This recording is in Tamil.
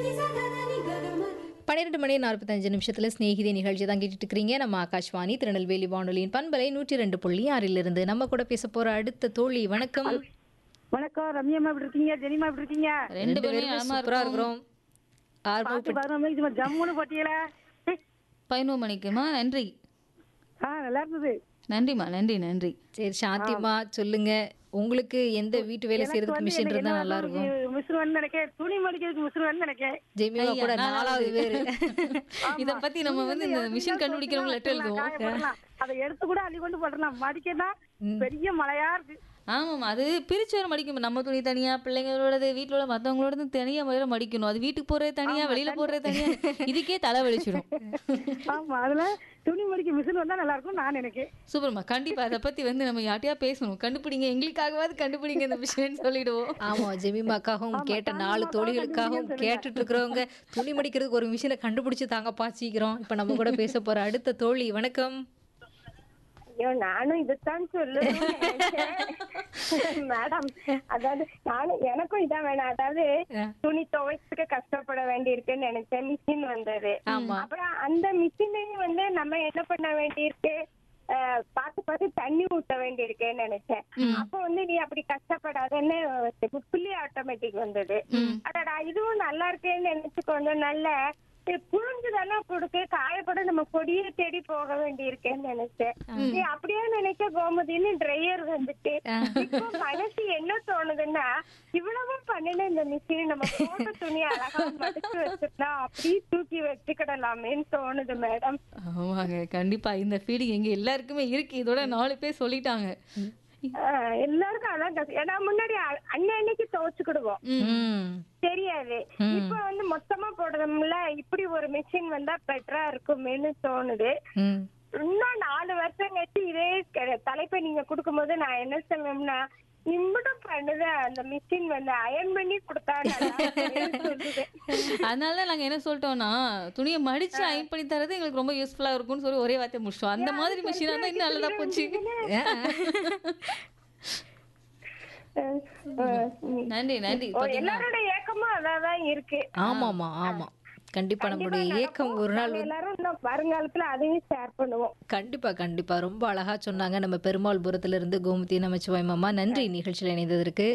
பன்னிரெண்டு மணி நாற்பத்தஞ்சு நிமிஷத்துல ஸ்நேகிதி நிகழ்ச்சி தான் கேட்டுட்டு இருக்கிறீங்க நம்ம ஆகாஷ்வாணி திருநெல்வேலி வானொலியின் பண்பலை நூற்றி ரெண்டு புள்ளி ஆறிலிருந்து நம்ம கூட பேச போற அடுத்த தோழி வணக்கம் வணக்கம் ரம்யம்மா எப்படி இருக்கீங்க ஜெனிமா எப்படி இருக்கீங்க ரெண்டு பேரும் பேருமே நலமா சூப்பரா இருக்கிறோம் இருக்கிறோம் ஆர்வம் பாட்டு பதினொரு மணிக்கு சும்மா ஜம்முன்னு போட்டீங்களா பதினோரு மணிக்குமா நன்றி ஆ நல்லா இருந்தது நன்றிம்மா நன்றி நன்றி சரி சாந்திமா சொல்லுங்க உங்களுக்கு எந்த வீட்டு வேலை செய்யறதுக்கு மிஷின் இருந்தா நல்லா இருக்கும் மிஷின் வந்து நினைக்கேன் துணி மடிக்கிறதுக்கு மிஷின் வந்து நினைக்கேன் ஜெமிமா கூட ஐயா, நாலாவது பேரு இத பத்தி நம்ம வந்து இந்த மிஷின் கண்டுபிடிக்கிறவங்க லெட்டர் எழுதுவோம் காயப்படலாம். அதை எடுத்து கூட அள்ளி கொண்டு போடலாம் மடிக்கனா பெரிய மழையா இருக்கு ஆமாம்மா அது பிரிச்சு வர மடிக்கும் நம்ம துணி தனியா பிள்ளைங்களோடது வீட்டுல உள்ள மத்தவங்களோடது தனியா வேற மடிக்கணும் அது வீட்டுக்கு போறது தனியா வெளியில போறது தனியா இதுக்கே தலை வலிச்சிடும் ஆமா அதுல துணி மடிக்க மிஷின் வந்தா நல்லா இருக்கும் நான் நினைக்கேன் சூப்பர்மா கண்டிப்பா அதை பத்தி வந்து நம்ம யார்ட்டையா பேசணும் கண்டுபிடிங்க எங்களுக்காகவாது கண்டுபிடிங்க இந்த விஷயம் சொல்லிடுவோம் ஆமா ஜெமிமாக்காகவும் கேட்ட நாலு தோழிகளுக்காகவும் கேட்டுட்டு இருக்கிறவங்க துணி மடிக்கிறதுக்கு ஒரு மிஷினை கண்டுபிடிச்சு தாங்கப்பா சீக்கிரம் இப்ப நம்ம கூட பேச போற அடுத்த தோழி வணக்கம் ஐயோ நானும் இதுதான் சொல்லணும் மேடம் அதாவது நானும் எனக்கும் இதான் வேணும் அதாவது துணி துவைக்கிறதுக்கு கஷ்டப்பட வேண்டியிருக்குன்னு நினைச்சேன் மிஷின் வந்தது அப்புறம் அந்த மிஷினையும் வந்து நம்ம என்ன பண்ண வேண்டியிருக்கு அஹ், பார்த்து பார்த்து தண்ணி ஊத்த வேண்டியிருக்கேன்னு நினைச்சேன் அப்போ வந்து நீ அப்படி கஷ்டப்படாதன்னு ஃபுல்லி ஆட்டோமேட்டிக் வந்தது அடடா இதுவும் நல்லா இருக்கேன்னு நினைச்சு கொஞ்சம் நல்ல புழிஞ்சு தானே கொடுக்க காயப்பட நம்ம கொடியை தேடி போக வேண்டி இருக்கேன்னு நினைச்சேன் ஏய், அப்படியே நினைக்க கோமதின்னு ட்ரையர் வந்துட்டு இப்போ மனசு என்ன தோணுதுன்னா இவ்வளவும் பண்ணின இந்த மிஷின் நம்ம போட்ட துணி அழகா மடிச்சு வச்சுட்டா அப்படியே தூக்கி வச்சுக்கிடலாமேன்னு தோணுது மேடம் ஆமாங்க கண்டிப்பா இந்த ஃபீலிங் எங்க எல்லாருக்குமே இருக்கு இதோட நாலு பேர் சொல்லிட்டாங்க ஆஹ் எல்லாருக்கும் அதான் கஷ்டம் ஏன்னா முன்னாடி அ- அன்னன்னைக்கு துவைச்சுக்கிடுவோம் ம் தெரியாது இப்ப வந்து மொத்தமா போடுறோம்ல இப்படி ஒரு மிஷின் வந்தா பெட்டரா இருக்குமேன்னு தோணுது ம் இன்னும் நாலு வருஷம் கழிச்சு இதே க- தலைப்பை நீங்க கொடுக்கும்போது நான் என்ன சொல்லுவேன்னா இம்புட்டும் பண்ணுது அந்த மிஷின் வந்து அயன் பண்ணி கொடுத்தா நல்லா இருக்குமேன்னு சொல்லுது அதனால நாங்க என்ன சொல்லிட்டோம்னா துணியை மடிச்சு அயன் பண்ணி தரது எங்களுக்கு ரொம்ப யூஸ்ஃபுல்லா இருக்கும்னு சொல்லி ஒரே வார்த்தை முடிச்சோம் அந்த மாதிரி மிஷினா இருந்தா இன்னும் நல்லதா போச்சு அஹ் அஹ் நன்றி நன்றி ஓ, எல்லாரோட ஏக்கமும் அதான் இருக்கு ஆமாமா ஆமா கண்டிப்பா நம்மளுடைய ஏக்கம் ஒரு நாள் நம்ம எல்லாரும் இன்னும் வருங்காலத்துல அதையும் ஷேர் பண்ணுவோம் கண்டிப்பா கண்டிப்பா ரொம்ப அழகா சொன்னாங்க நம்ம பெருமாள்புரத்துல இருந்து கோமதி நமச்சிவாய் மாமா நன்றி நிகழ்ச்சியில் இணைந்ததற்கு